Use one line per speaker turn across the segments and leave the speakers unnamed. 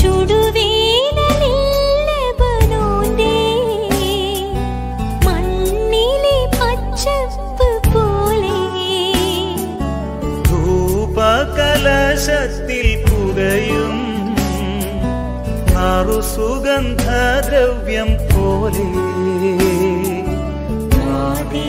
ചുടുവേനലിൽ ലെബനോന്റെ മണ്ണിലെ പച്ചപ്പ് പോലെ
ധൂപകലശത്തിൽ പുകയും സുഗന്ധദ്രവ്യം പോലെ
മാതേ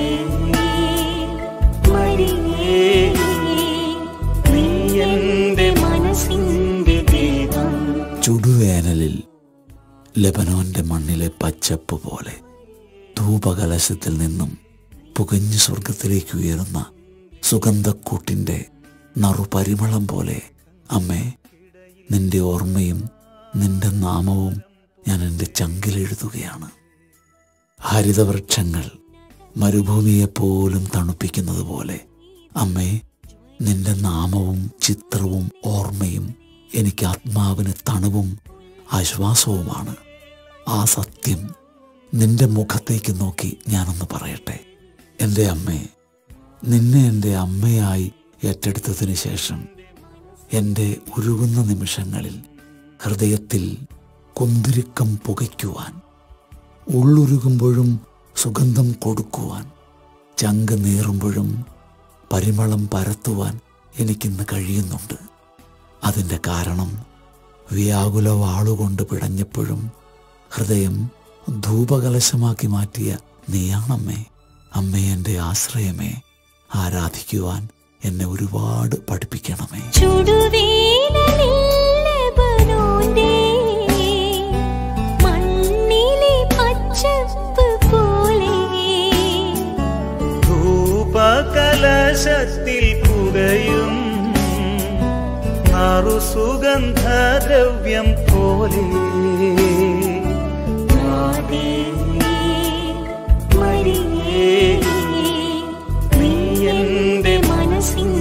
മരിയേ നീ എൻ്റെ മനസ്സിൻ്റെ ദീപം
ചുടുവേനലിൽ ലെബനോന്റെ മണ്ണിലെ പച്ചപ്പ് പോലെ ധൂപകലശത്തിൽ നിന്നും പുകഞ്ഞു സ്വർഗത്തിലേക്ക് ഉയരുന്ന സുഗന്ധക്കൂട്ടിൻ്റെ നറുപരിമളം പോലെ അമ്മേ നിന്റെ ഓർമ്മയും നിന്റെ നാമവും ഞാൻ എൻ്റെ ചങ്കിലെഴുതുകയാണ് ഹരിതവൃക്ഷങ്ങൾ മരുഭൂമിയെപ്പോലും തണുപ്പിക്കുന്നത് പോലെ അമ്മേ നിന്റെ നാമവും ചിത്രവും ഓർമ്മയും എനിക്ക് ആത്മാവിന് തണുവും ആശ്വാസവുമാണ് ആ സത്യം നിന്റെ മുഖത്തേക്ക് നോക്കി ഞാനൊന്ന് പറയട്ടെ എൻ്റെ അമ്മേ നിന്നെ എൻ്റെ അമ്മയായി ഏറ്റെടുത്തതിന് ശേഷം എൻ്റെ ഉരുകുന്ന നിമിഷങ്ങളിൽ ഹൃദയത്തിൽ കുന്തിരിക്കം പുകയ്ക്കുവാൻ ഉള്ളുരുകുമ്പോഴും സുഗന്ധം കൊടുക്കുവാൻ ചങ്ക് നീറുമ്പോഴും പരിമളം പരത്തുവാൻ എനിക്കിന്ന് കഴിയുന്നുണ്ട് അതിൻ്റെ കാരണം വ്യാകുല വാളുകൊണ്ട് പിടഞ്ഞപ്പോഴും ഹൃദയം ധൂപകലശമാക്കി മാറ്റിയ നീയാണമ്മേ അമ്മേ എൻ്റെ ആശ്രയമേ ആരാധിക്കുവാൻ എന്നെ ഒരുപാട് പഠിപ്പിക്കണമേ
ചുടുവേനലിൽ ലെബനോന്റെ മണ്ണിലെ പച്ചപ്പ് പോലെ
ധൂപകലശത്തിൽ പുകയും സുഗന്ധദ്രവ്യം പോലെ
മാതേ മരിയേ നീ എൻ്റെ മനസ്സിൻ